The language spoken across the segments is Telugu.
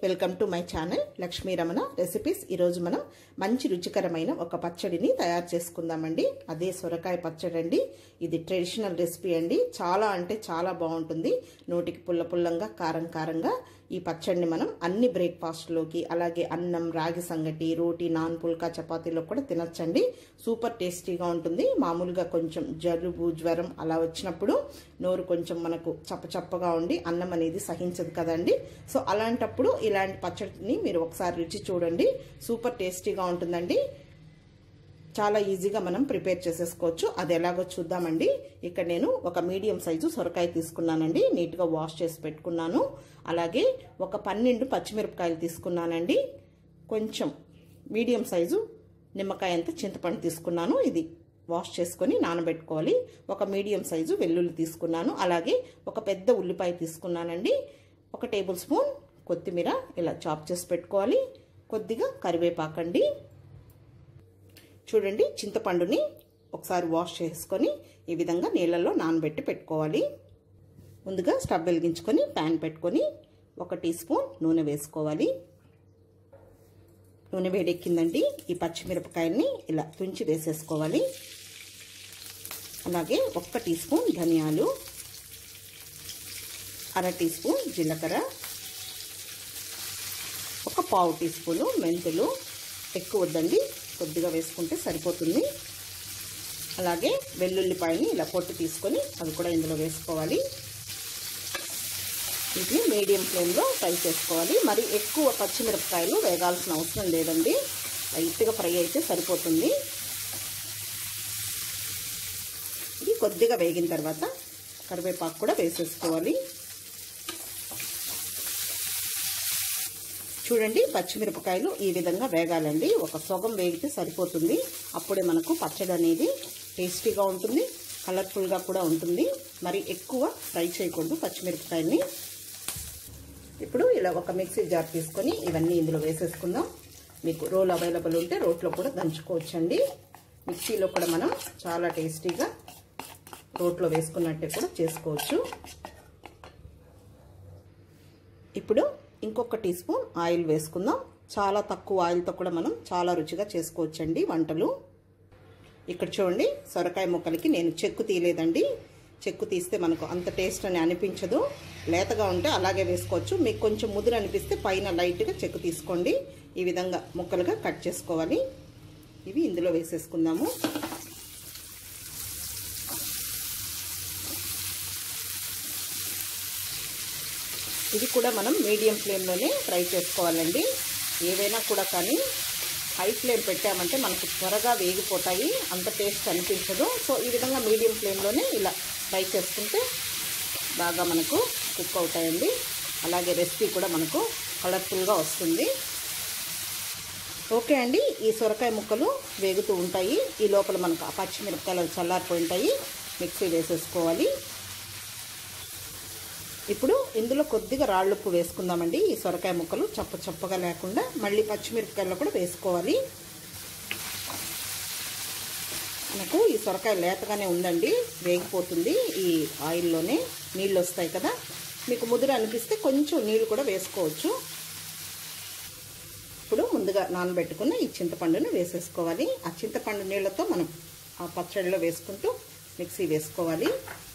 welcome to my channel Lakshmi Ramana recipes ఈరోజు మనం మంచి రుచికరమైన ఒక పచ్చడిని తయారు చేసుకుందామండి అదే సొరకాయ పచ్చడి అండి ఇది ట్రెడిషనల్ రెసిపీ అండి చాలా అంటే చాలా బాగుంటుంది నోటికి పుల్ల పుల్లంగా కారం కారంగా ఈ పచ్చడిని మనం అన్ని బ్రేక్ఫాస్ట్లోకి అలాగే అన్నం రాగి సంగటి రోటీ నాన్ పుల్కా చపాతీలో కూడా తినచ్చండి సూపర్ టేస్టీగా ఉంటుంది మామూలుగా కొంచెం జలుబు జ్వరం అలా వచ్చినప్పుడు నోరు కొంచెం మనకు చప్పచప్పగా ఉండి అన్నం అనేది సహించదు కదండి సో అలాంటప్పుడు ఇలాంటి పచ్చడిని మీరు ఒకసారి రుచి చూడండి సూపర్ టేస్టీగా ఉంటుందండి చాలా ఈజీగా మనం ప్రిపేర్ చేసేసుకోవచ్చు అది ఎలాగో చూద్దామండి ఇక్కడ నేను ఒక మీడియం సైజు సొరకాయ తీసుకున్నానండి నీట్గా వాష్ చేసి పెట్టుకున్నాను అలాగే ఒక పన్నెండు పచ్చిమిరపకాయలు తీసుకున్నానండి కొంచెం మీడియం సైజు నిమ్మకాయ అంత చింతపండు తీసుకున్నాను ఇది వాష్ చేసుకొని నానబెట్టుకోవాలి ఒక మీడియం సైజు వెల్లుల్లి తీసుకున్నాను అలాగే ఒక పెద్ద ఉల్లిపాయ తీసుకున్నానండి ఒక టేబుల్ స్పూన్ కొత్తిమీర ఇలా చాప్ చేసి పెట్టుకోవాలి కొద్దిగా కరివేపాకండి చూడండి చింతపండుని ఒకసారి వాష్ చేసుకొని ఈ విధంగా నీళ్ళల్లో నానబెట్టి పెట్టుకోవాలి ముందుగా స్టవ్ వెలిగించుకొని ప్యాన్ పెట్టుకొని ఒక టీ స్పూన్ నూనె వేసుకోవాలి నూనె వేడెక్కిందండి ఈ పచ్చిమిరపకాయల్ని ఇలా తుంచి వేసేసుకోవాలి అలాగే ఒక్క టీ స్పూన్ ధనియాలు అర టీ స్పూన్ జీలకర్ర ఒక పావు టీ స్పూను మెంతులు ఎక్కువ వద్దండి కొద్దిగా వేసుకుంటే సరిపోతుంది అలాగే వెల్లుల్లిపాయని ఇలా పొట్టు తీసుకొని అవి కూడా ఇందులో వేసుకోవాలి వీటిని మీడియం ఫ్లేమ్లో ఫ్రై చేసుకోవాలి మరి ఎక్కువ పచ్చిమిరపకాయలు వేగాల్సిన అవసరం లేదండి లైట్గా ఫ్రై అయితే సరిపోతుంది ఇది కొద్దిగా వేగిన తర్వాత కరివేపాకు కూడా వేసేసుకోవాలి చూడండి పచ్చిమిరపకాయలు ఈ విధంగా వేగాలండి ఒక సొగం వేగితే సరిపోతుంది అప్పుడే మనకు పచ్చడి అనేది టేస్టీగా ఉంటుంది కలర్ఫుల్గా కూడా ఉంటుంది మరి ఎక్కువ ఫ్రై చేయకూడదు పచ్చిమిరపకాయల్ని ఇప్పుడు ఇలా ఒక మిక్సీ జార్ తీసుకొని ఇవన్నీ ఇందులో వేసేసుకుందాం మీకు రోల్ అవైలబుల్ ఉంటే రోట్లో కూడా దంచుకోవచ్చండి మిక్సీలో కూడా మనం చాలా టేస్టీగా రోట్లో వేసుకున్నట్టే కూడా చేసుకోవచ్చు ఇప్పుడు ఇంకొక టీ స్పూన్ ఆయిల్ వేసుకుందాం చాలా తక్కువ ఆయిల్తో కూడా మనం చాలా రుచిగా చేసుకోవచ్చండి వంటలు ఇక్కడ చూడండి సొరకాయ ముక్కలకి నేను చెక్కు తీయలేదండి చెక్కు తీస్తే మనకు అంత టేస్ట్ అని అనిపించదు లేతగా ఉంటే అలాగే వేసుకోవచ్చు మీకు కొంచెం ముదురు అనిపిస్తే పైన లైట్గా చెక్కు తీసుకోండి ఈ విధంగా ముక్కలుగా కట్ చేసుకోవాలి ఇవి ఇందులో వేసేసుకుందాము ఇది కూడా మనం మీడియం ఫ్లేమ్లోనే ఫ్రై చేసుకోవాలండి ఏవైనా కూడా కానీ హై ఫ్లేమ్ పెట్టామంటే మనకు త్వరగా వేగిపోతాయి అంత టేస్ట్ అనిపించదు సో ఈ విధంగా మీడియం ఫ్లేమ్లోనే ఇలా ఫ్రై చేసుకుంటే బాగా మనకు కుక్ అవుతాయండి అలాగే రెసిపీ కూడా మనకు కలర్ఫుల్గా వస్తుంది ఓకే అండి ఈ సొరకాయ ముక్కలు వేగుతూ ఉంటాయి ఈ లోపల మనకు ఆ పచ్చిమిరపకాయలు చల్లారిపోయి ఉంటాయి మిక్సీ వేసేసుకోవాలి ఇప్పుడు ఇందులో కొద్దిగా రాళ్ళుప్పు వేసుకుందామండి ఈ సొరకాయ ముక్కలు చప్ప చప్పగా లేకుండా మళ్ళీ పచ్చిమిరపకాయలు కూడా వేసుకోవాలి మనకు ఈ సొరకాయ లేతగానే ఉందండి వేగిపోతుంది ఈ ఆయిల్లోనే నీళ్ళు వస్తాయి కదా మీకు ముదురు అనిపిస్తే కొంచెం నీళ్ళు కూడా వేసుకోవచ్చు ఇప్పుడు ముందుగా నానబెట్టుకున్న ఈ చింతపండును వేసేసుకోవాలి ఆ చింతపండు నీళ్ళతో మనం ఆ పచ్చడిలో వేసుకుంటూ మిక్సీ వేసుకోవాలి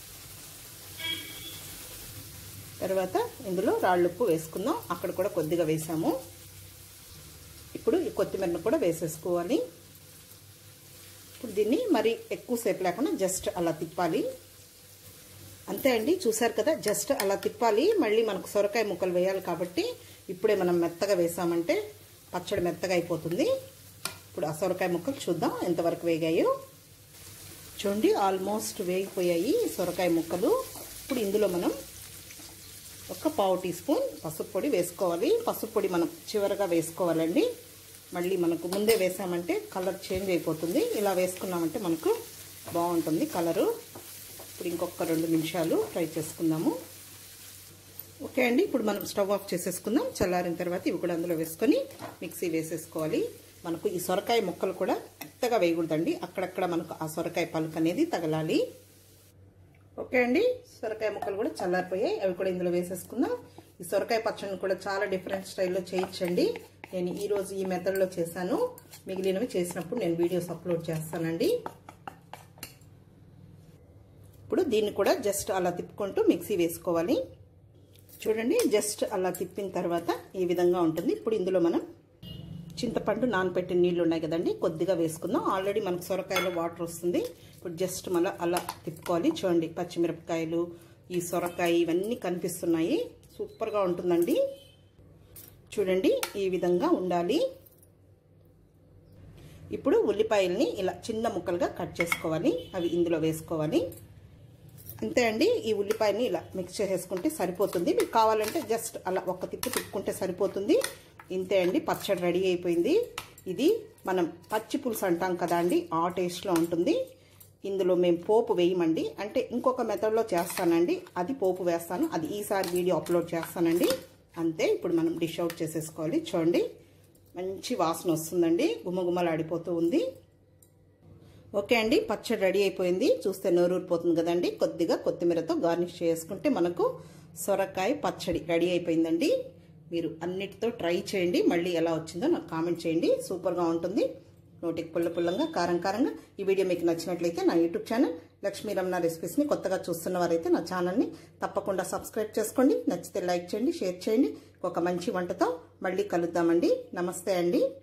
తర్వాత ఇందులో రాళ్ళుప్పు వేసుకుందాం అక్కడ కూడా కొద్దిగా వేసాము ఇప్పుడు ఈ కొత్తిమీరను కూడా వేసేసుకోవాలి ఇప్పుడు దీన్ని మరి ఎక్కువసేపు లేకుండా జస్ట్ అలా తిప్పాలి అంతే అండి చూసారు కదా జస్ట్ అలా తిప్పాలి మళ్ళీ మనకు సొరకాయ ముక్కలు వేయాలి కాబట్టి ఇప్పుడే మనం మెత్తగా వేసామంటే పచ్చడి మెత్తగా అయిపోతుంది ఇప్పుడు ఆ సొరకాయ ముక్కలు చూద్దాం ఎంతవరకు వేగాయో చూడండి ఆల్మోస్ట్ వేగిపోయాయి సొరకాయ ముక్కలు ఇప్పుడు ఇందులో మనం ఒక పావు టీ స్పూన్ పసుపు పొడి వేసుకోవాలి పసుపు పొడి మనం చివరగా వేసుకోవాలండి మళ్ళీ మనకు ముందే వేసామంటే కలర్ చేంజ్ అయిపోతుంది ఇలా వేసుకున్నామంటే మనకు బాగుంటుంది కలరు ఇప్పుడు ఇంకొక రెండు నిమిషాలు ఫ్రై చేసుకుందాము ఓకే అండి ఇప్పుడు మనం స్టవ్ ఆఫ్ చేసేసుకుందాం చల్లారిన తర్వాత ఇవి కూడా అందులో వేసుకొని మిక్సీ వేసేసుకోవాలి మనకు ఈ సొరకాయ ముక్కలు కూడా మెత్తగా వేయకూడదండి అక్కడక్కడ మనకు ఆ సొరకాయ పలుకు అనేది తగలాలి ఓకే అండి సొరకాయ ముక్కలు కూడా చల్లారిపోయాయి అవి కూడా ఇందులో వేసేసుకుందాం ఈ సొరకాయ పచ్చడిని కూడా చాలా డిఫరెంట్ స్టైల్లో చేయొచ్చండి నేను ఈరోజు ఈ మెథడ్లో చేశాను మిగిలినవి చేసినప్పుడు నేను వీడియోస్ అప్లోడ్ చేస్తానండి ఇప్పుడు దీన్ని కూడా జస్ట్ అలా తిప్పుకుంటూ మిక్సీ వేసుకోవాలి చూడండి జస్ట్ అలా తిప్పిన తర్వాత ఈ విధంగా ఉంటుంది ఇప్పుడు ఇందులో మనం చింతపండు నానపెట్టిన నీళ్ళు ఉన్నాయి కదండి కొద్దిగా వేసుకుందాం ఆల్రెడీ మనకు సొరకాయలో వాటర్ వస్తుంది ఇప్పుడు జస్ట్ మళ్ళీ అలా తిప్పుకోవాలి చూడండి పచ్చిమిరపకాయలు ఈ సొరకాయ ఇవన్నీ కనిపిస్తున్నాయి సూపర్గా ఉంటుందండి చూడండి ఈ విధంగా ఉండాలి ఇప్పుడు ఉల్లిపాయల్ని ఇలా చిన్న ముక్కలుగా కట్ చేసుకోవాలి అవి ఇందులో వేసుకోవాలి అంతే అండి ఈ ఉల్లిపాయని ఇలా మిక్స్ చేసేసుకుంటే సరిపోతుంది మీకు కావాలంటే జస్ట్ అలా ఒక తిప్పు తిప్పుకుంటే సరిపోతుంది ఇంతే అండి పచ్చడి రెడీ అయిపోయింది ఇది మనం పచ్చి పులుసు అంటాం కదా అండి ఆ టేస్ట్లో ఉంటుంది ఇందులో మేము పోపు వేయమండి అంటే ఇంకొక మెథడ్లో చేస్తానండి అది పోపు వేస్తాను అది ఈసారి వీడియో అప్లోడ్ చేస్తానండి అంతే ఇప్పుడు మనం డిష్ అవుట్ చేసేసుకోవాలి చూడండి మంచి వాసన వస్తుందండి గుమ్మగుమ్మలాడిపోతూ ఉంది ఓకే అండి పచ్చడి రెడీ అయిపోయింది చూస్తే నోరూరిపోతుంది కదండి కొద్దిగా కొత్తిమీరతో గార్నిష్ చేసుకుంటే మనకు సొరకాయ పచ్చడి రెడీ అయిపోయిందండి మీరు అన్నిటితో ట్రై చేయండి మళ్ళీ ఎలా వచ్చిందో నాకు కామెంట్ చేయండి సూపర్గా ఉంటుంది నోటికి పుల్ల పుల్లంగా కారం కారంగా ఈ వీడియో మీకు నచ్చినట్లయితే నా యూట్యూబ్ ఛానల్ లక్ష్మీ రమణ రెసిపీస్ని కొత్తగా చూస్తున్న వారైతే నా ఛానల్ని తప్పకుండా సబ్స్క్రైబ్ చేసుకోండి నచ్చితే లైక్ చేయండి షేర్ చేయండి ఒక మంచి వంటతో మళ్ళీ కలుద్దామండి నమస్తే అండి